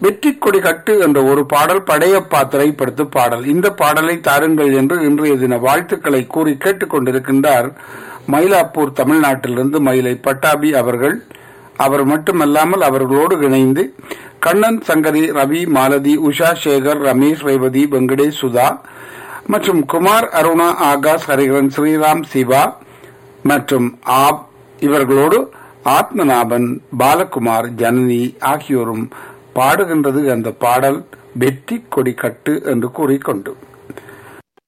வெற்றி கொடி கட்டு என்ற ஒரு பாடல் படையப்பா திரைப்படுத்து பாடல் இந்த பாடலை தாருங்கள் என்று இன்றைய தின வாழ்த்துக்களை கூறி கேட்டுக்கொண்டிருக்கின்றார் மயிலாப்பூர் தமிழ்நாட்டிலிருந்து மயிலை பட்டாபி அவர்கள் அவர் மட்டுமல்லாமல் அவர்களோடு இணைந்து கண்ணன் சங்கரி ரவி மாலதி உஷா சேகர் ரமேஷ் ரேவதி வெங்கடேஷ் சுதா மற்றும் குமார் அருணா ஆகாஷ் ஹரிகரன் ஸ்ரீராம் சிவா மற்றும் ஆப் இவர்களோடு ஆத்மநாபன் பாலகுமார் ஜனனி ஆகியோரும் பாடுகின்றது அந்த பாடல் வெற்றி கொடி கட்டு என்று கூறிக்கொண்டு